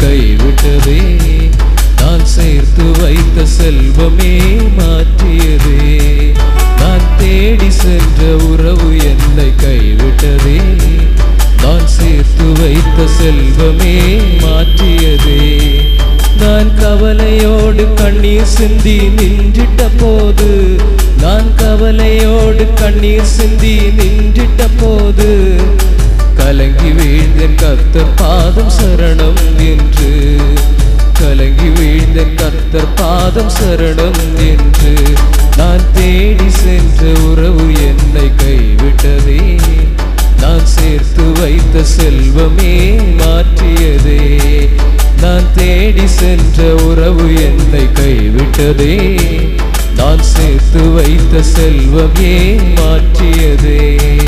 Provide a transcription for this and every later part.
கைவிட்டதே நான் சேர்த்து வைத்த செல்வமே மாற்றியதே நான் தேடி சென்ற உறவு என்னை கைவிட்டதே நான் சேர்த்து வைத்த செல்வமே மாற்றியதே நான் கவலையோடு கண்ணீர் சிந்தி நின்றிட்ட போது நான் கவலையோடு கண்ணீர் சிந்தி நின்றிட்ட போது கலங்கி வீழ்ந்தேன் கர்த்தர் பாதம் சரணம் என்று கலங்கி வீழ்ந்தேன் கர்த்தர் பாதம் சரணம் என்று நான் தேடி சென்ற உறவு என்னை கைவிட்டதே நான் சேர்த்து வைத்த செல்வமே மாற்றியதே நான் தேடி சென்ற உறவு என்னை கைவிட்டதே நான் சேர்த்து வைத்த செல்வமே மாற்றியதே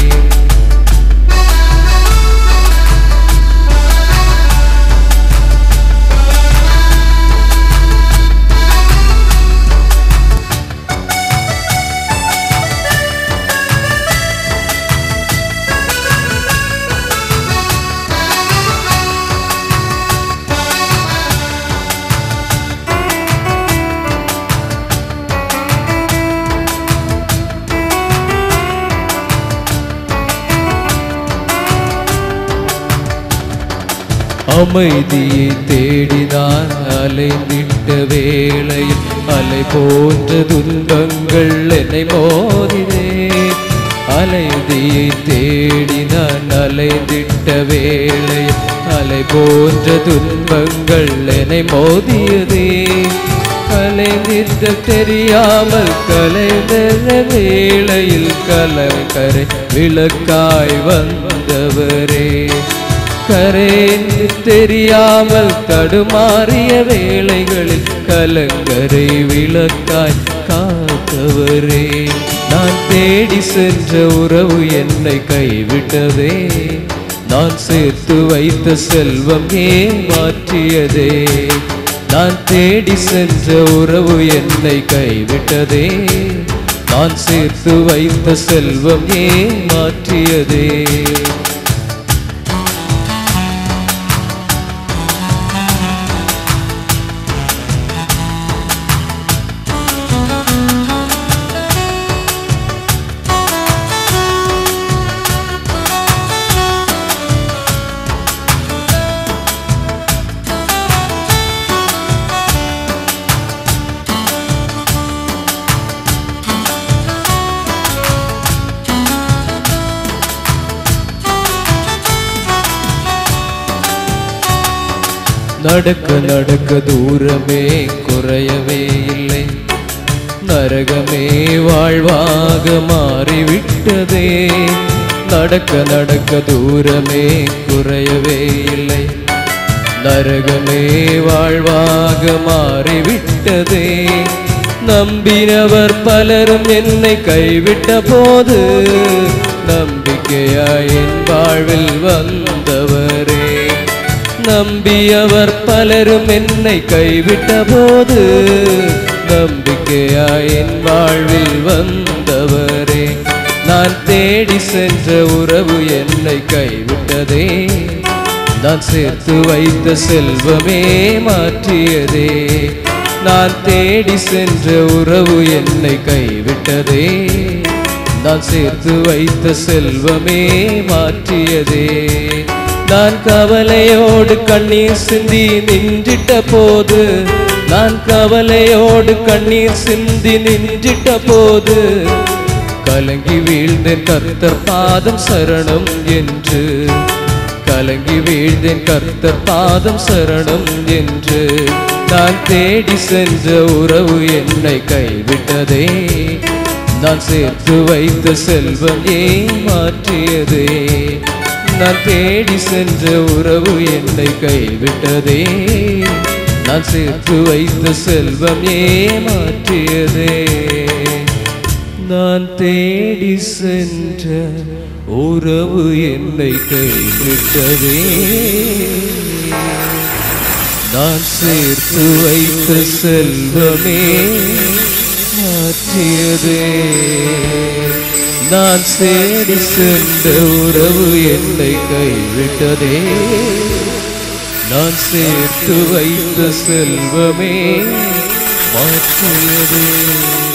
அமைதியை தேடினான் அலைந்திட்ட வேளையில் அலை போன்ற துன்பங்கள் என்னை மோதினே அலைதியை தேடினான் அலைந்திட்ட வேளையில் அலை போன்ற துன்பங்கள் என்னை மோதியதே கலைந்திட்ட தெரியாமல் கலைந்த வேளையில் கலங்கரை விளக்காய் வந்தவரே கரைந்து தெரியாமல் தடுமாறிய வேளைகளில் கலங்கரை விளக்காய் காத்தவரே நான் தேடி சென்ற உறவு என்னை கைவிட்டதே நான் சேர்த்து வைத்த செல்வம் ஏன் மாற்றியதே நான் தேடி சென்ற உறவு என்னை கைவிட்டதே நான் சேர்த்து வைத்த செல்வம் ஏன் மாற்றியதே நடக்க நடக்க தூரமே குறையவே இல்லை நரகமே வாழ்வாக மாறிவிட்டதே நடக்க நடக்க தூரமே குறையவே இல்லை நரகமே வாழ்வாக மாறிவிட்டதே நம்பினவர் பலரும் என்னை கைவிட்ட போது நம்பிக்கையாய் என் வாழ்வில் வந்தவரே நம்பியவர் பலரும் என்னை கைவிட்ட போது நம்பிக்கையாய் என் வாழ்வில் வந்தவரே நான் தேடி சென்ற உறவு என்னை கைவிட்டதே நான் சேர்த்து வைத்த செல்வமே மாற்றியதே நான் தேடி சென்ற உறவு என்னை கைவிட்டதே நான் சேர்த்து வைத்த செல்வமே மாற்றியதே நான் கவலையோடு கண்ணீர் சிந்தி நின்றிட்ட போது நான் கவலையோடு கண்ணீர் சிந்தி நின்றிட்ட போது கலங்கி வீழ்ந்தேன் கர்த்தர் பாதம் சரணம் என்று கலங்கி வீழ்ந்தேன் கர்த்தர் பாதம் சரணம் என்று நான் தேடி சென்ற உறவு என்னை கைவிட்டதே நான் சேர்த்து வைத்த செல்வம் ஏமாற்றியதே நான் தேடி சென்ற உறவு என்னை கைவிட்டதே நான் சேர்த்து வைத்த செல்வம் ஏமாற்றியதே நான் தேடி சென்ற உறவு என்னை கைவிட்டதே நான் சேர்த்து வைத்த செல்வமே மாற்றியதே நான் தேடி சென்ற உறவு என்னை கைவிட்டதே நான் சேர்த்து வைத்த செல்வமே மாற்றியதே